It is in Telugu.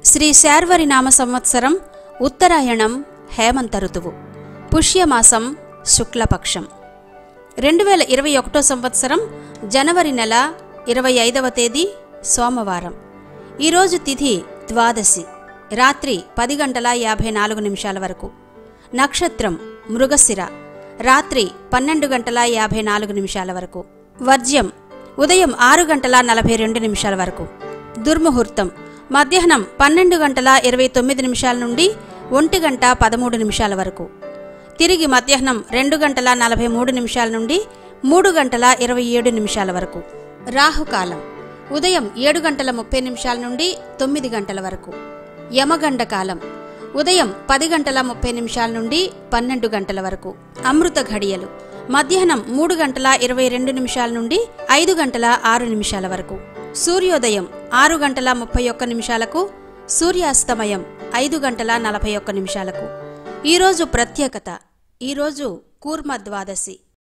శ్రీ శార్వరి నామ సంవత్సరం ఉత్తరాయణం హేమంత ఋతువు పుష్యమాసం శుక్లపక్షం రెండు వేల ఇరవై ఒకటో సంవత్సరం జనవరి నెల ఇరవై ఐదవ తేదీ సోమవారం ఈరోజు తిథి ద్వాదశి రాత్రి పది గంటల యాభై నాలుగు నిమిషాల వరకు నక్షత్రం మృగశిర రాత్రి పన్నెండు గంటల యాభై నాలుగు నిమిషాల వరకు వర్జ్యం ఉదయం ఆరు గంటల నలభై రెండు నిమిషాల వరకు దుర్ముహూర్తం మధ్యాహ్నం పన్నెండు గంటల ఇరవై తొమ్మిది నిమిషాల నుండి ఒంటి గంట పదమూడు నిమిషాల వరకు తిరిగి మధ్యాహ్నం రెండు గంటల నలభై మూడు నిమిషాల నుండి మూడు గంటల ఇరవై ఏడు నిమిషాల వరకు రాహుకాలం ఉదయం ఏడు గంటల ముప్పై నిమిషాల నుండి తొమ్మిది గంటల వరకు యమగండ కాలం ఉదయం పది గంటల ముప్పై నిమిషాల నుండి పన్నెండు గంటల వరకు అమృత ఘడియలు మధ్యాహ్నం మూడు గంటల ఇరవై రెండు నిమిషాల నుండి ఐదు గంటల ఆరు నిమిషాల వరకు సూర్యోదయం ఆరు గంటల ముప్పై ఒక్క నిమిషాలకు సూర్యాస్తమయం ఐదు గంటల నలభై ఒక్క నిమిషాలకు ఈరోజు ప్రత్యేకత ఈరోజు కూర్మ ద్వాదశి